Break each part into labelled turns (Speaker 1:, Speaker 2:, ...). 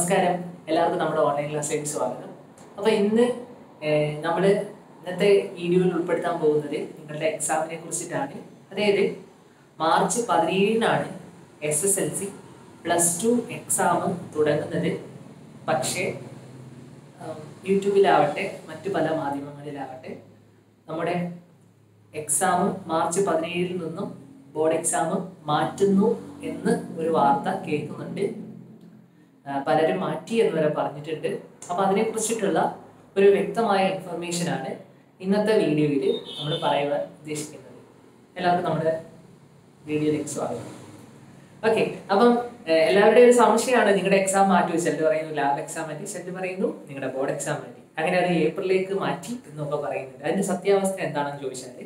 Speaker 1: നമസ്കാരം എല്ലാവർക്കും നമ്മുടെ ഓൺലൈൻ ക്ലാസ്സിലേക്ക് സ്വാഗതം അപ്പോൾ ഇന്ന് നമ്മൾ ഇന്നത്തെ വീഡിയോയിൽ ഉൾപ്പെടുത്താൻ പോകുന്നത് നിങ്ങളുടെ എക്സാമിനെ കുറിച്ചിട്ടാണ് അതായത് മാർച്ച് പതിനേഴിനാണ് S S L C plus two exam തുടങ്ങുന്നത് പക്ഷേ ഉം, യൂട്യൂബിലാവട്ടെ മറ്റു പല മാധ്യമങ്ങളിലാവട്ടെ നമ്മുടെ എക്സാം മാർച്ച് പതിനേഴിൽ നിന്നും ബോർഡ് എക്സാം മാറ്റുന്നു എന്ന് ഒരു വാർത്ത കേൾക്കുന്നുണ്ട് ആ, പലരും മാറ്റി എന്ന് വരെ പറഞ്ഞിട്ടുണ്ട് അപ്പോൾ അതിനെ കുറിച്ചിട്ടുള്ള ഒരു വ്യക്തമായ ഇൻഫർമേഷൻ ആണ് ഇന്നത്തെ വീഡിയോയിൽ നമ്മൾ പറയുവാൻ ഉദ്ദേശിക്കുന്നത് എല്ലാവർക്കും നമ്മുടെ വീഡിയോയിലേക്ക് സ്വാഗതം ഓക്കെ അപ്പം ഏഹ്, എല്ലാവരുടെയും ഒരു സംശയമാണ് നിങ്ങളുടെ എക്സാം മാറ്റി ചിലർ പറയുന്നു ലാബ് എക്സാം മാറ്റി ചിലർ പറയുന്നു നിങ്ങളുടെ ബോർഡ് എക്സാം മാറ്റി അങ്ങനെ അത് ഏപ്രിലേക്ക് മാറ്റി എന്നൊക്കെ പറയുന്നുണ്ട് അതിന്റെ സത്യാവസ്ഥ എന്താണെന്ന് ചോദിച്ചാൽ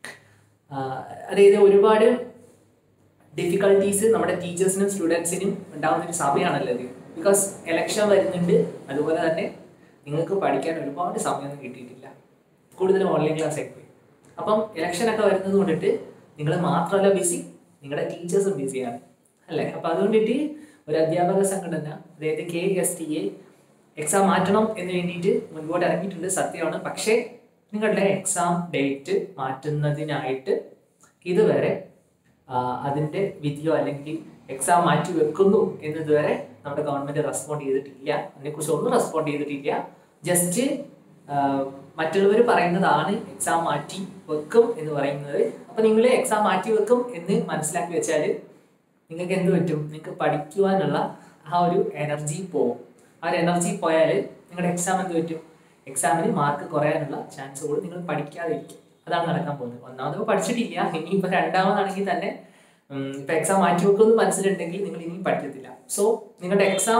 Speaker 1: അതായത് ഒരുപാട് ഡിഫിക്കൽട്ടീസ് നമ്മുടെ ടീച്ചേഴ്സിനും സ്റ്റുഡൻസിനും ഉണ്ടാകുന്ന ഒരു സമയമാണല്ലോ ഇത് ബിക്കോസ് എലക്ഷൻ വരുന്നുണ്ട് അതുപോലെ തന്നെ നിങ്ങൾക്ക് പഠിക്കാൻ ഒരുപാട് സമയമൊന്നും കിട്ടിയിട്ടില്ല കൂടുതലും ഓൺലൈൻ ക്ലാസ് ആയി പോയി അപ്പം ഇലക്ഷൻ ഒക്കെ വരുന്നത് കൊണ്ടിട്ട് നിങ്ങൾ മാത്രമല്ല ബിസി നിങ്ങളുടെ ടീച്ചേഴ്സും ബിസിയാണ് അല്ലേ അപ്പം അതുകൊണ്ടിട്ട് ഒരു അധ്യാപക സംഘടന അതായത് K S T A exam മാറ്റണം എന്ന് വേണ്ടിയിട്ട് മുൻപോട്ട് ഇറങ്ങിയിട്ടുണ്ട് സത്യമാണ് പക്ഷേ നിങ്ങളുടെ എക്സാം ഡേറ്റ് മാറ്റുന്നതിനായിട്ട് ഇതുവരെ ആ, അതിന്റെ വിധിയോ അല്ലെങ്കിൽ എക്സാം മാറ്റി വെക്കുന്നു എന്നതുവരെ നമ്മുടെ ഗവൺമെന്റ് റെസ്പോണ്ട് ചെയ്തിട്ടില്ല അതിനെക്കുറിച്ച് ഒന്നും റെസ്പോണ്ട് ചെയ്തിട്ടില്ല ജസ്റ്റ് മറ്റുള്ളവർ പറയുന്നതാണ് എക്സാം മാറ്റി വെക്കും എന്ന് പറയുന്നത് അപ്പൊ നിങ്ങൾ എക്സാം മാറ്റി വെക്കും എന്ന് മനസ്സിലാക്കി വെച്ചാൽ നിങ്ങൾക്ക് എന്ത് പറ്റും നിങ്ങൾക്ക് പഠിക്കുവാനുള്ള ആ ഒരു എനർജി പോകും ആ ഒരു എനർജി പോയാൽ നിങ്ങളുടെ എക്സാം എന്ത് പറ്റും എക്സാമിന് മാർക്ക് കുറയാനുള്ള ചാൻസ് കൂടും നിങ്ങൾ പഠിക്കാതെ ഇരിക്കും അതാണ് നടക്കാൻ പോകുന്നത് ഒന്നാമത് പഠിച്ചിട്ടില്ല ഇനിയിപ്പോൾ രണ്ടാമതാണെങ്കിൽ തന്നെ ഉം, ഇപ്പൊ എക്സാം മാറ്റി വെക്കുമെന്ന് മനസ്സിലുണ്ടെങ്കിൽ നിങ്ങൾ ഇനിയും പഠിക്കത്തില്ല സോ നിങ്ങളുടെ എക്സാം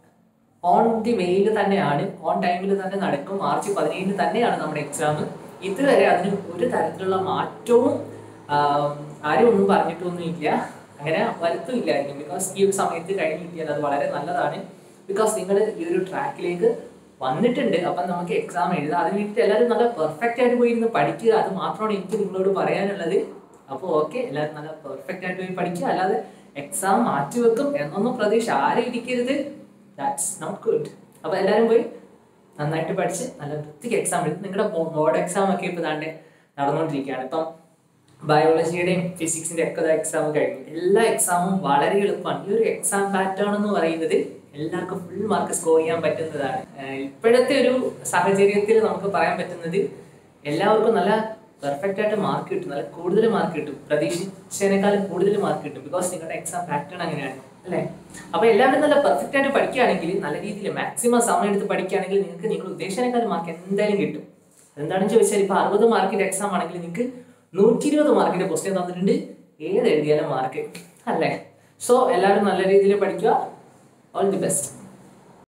Speaker 1: ഓൺ ദി വെയിൽ തന്നെയാണ് ഓൺ ടൈമിൽ തന്നെ നടക്കും മാർച്ച് പതിനേഴിന് തന്നെയാണ് നമ്മുടെ എക്സാം ഇതുവരെ അതിന് ഒരു തരത്തിലുള്ള മാറ്റവും ആം, ആരും ഒന്നും പറഞ്ഞിട്ടൊന്നും ഇല്ല അങ്ങനെ വരുത്തുമില്ലായിരിക്കും ബിക്കോസ് ഈ ഒരു സമയത്ത് കഴിഞ്ഞ് കിട്ടിയാൽ അത് വളരെ നല്ലതാണ് ബിക്കോസ് നിങ്ങൾ ഈ ഒരു ട്രാക്കിലേക്ക് വന്നിട്ടുണ്ട് അപ്പം നമുക്ക് എക്സാം എഴുതാം അതിന് വേണ്ടിയിട്ട് എല്ലാവരും നല്ല പെർഫെക്റ്റ് ആയിട്ട് പോയി ഇരുന്ന് പഠിക്കുക അത് മാത്രമാണ് എനിക്ക് നിങ്ങളോട് പറയാനുള്ളത് അപ്പോൾ ഓക്കെ എല്ലാവരും നല്ല പെർഫെക്റ്റ് ആയിട്ട് പോയി പഠിക്കുക അല്ലാതെ എക്സാം മാറ്റിവെക്കും എന്നൊന്നും പ്രതീക്ഷ ആരും ഇരിക്കരുത് ദാറ്റ്സ് നോട്ട് ഗുഡ് അപ്പോൾ എല്ലാവരും പോയി നന്നായിട്ട് പഠിച്ച് നല്ല വൃത്തിക്ക് എക്സാം എഴുതി നിങ്ങളുടെ ബോർഡ് എക്സാം ഒക്കെ ഇപ്പോൾ താണ്ടെ നടന്നുകൊണ്ടിരിക്കുകയാണ് ഇപ്പം ബയോളജിയുടെയും ഫിസിക്സിന്റെ ഒക്കെ എക്സാം കഴിഞ്ഞു എല്ലാ എക്സാമും വളരെ എളുപ്പമാണ് ഈ ഒരു എക്സാം പാറ്റേൺ എന്ന് പറയുന്നത് എല്ലാവർക്കും ഫുൾ മാർക്ക് സ്കോർ ചെയ്യാൻ പറ്റുന്നതാണ് ഏഹ് ഇപ്പോഴത്തെ ഒരു സാഹചര്യത്തിൽ നമുക്ക് പറയാൻ പറ്റുന്നത് എല്ലാവർക്കും നല്ല പെർഫെക്റ്റ് ആയിട്ട് മാർക്ക് കിട്ടും നല്ല കൂടുതൽ മാർക്ക് കിട്ടും പ്രതീക്ഷിച്ചതിനേക്കാളും കൂടുതൽ മാർക്ക് കിട്ടും ബിക്കോസ് നിങ്ങളുടെ എക്സാം പാറ്റേൺ അങ്ങനെയാണ് അല്ലേ അപ്പൊ എല്ലാവരും നല്ല പെർഫെക്റ്റ് ആയിട്ട് പഠിക്കുകയാണെങ്കിൽ നല്ല രീതിയിൽ മാക്സിമം സമയം എടുത്ത് പഠിക്കുകയാണെങ്കിൽ നിങ്ങൾക്ക് നിങ്ങൾ ഉദ്ദേശിച്ചതിനേക്കാളും മാർക്ക് എന്തായാലും കിട്ടും എന്താണെന്ന് ചോദിച്ചാൽ ഇപ്പൊ അറുപത് മാർക്കിന്റെ എക്സാം ആണെങ്കിൽ നിങ്ങൾക്ക് നൂറ്റി ഇരുപത് മാർക്കിന്റെ ക്വസ്റ്റ്യൻ തന്നിട്ടുണ്ട് ഏത് എഴുതിയാലും മാർക്ക് അല്ലേ സോ എല്ലാവരും നല്ല രീതിയിൽ പഠിക്കുക ഓൾ ദി ബെസ്റ്റ്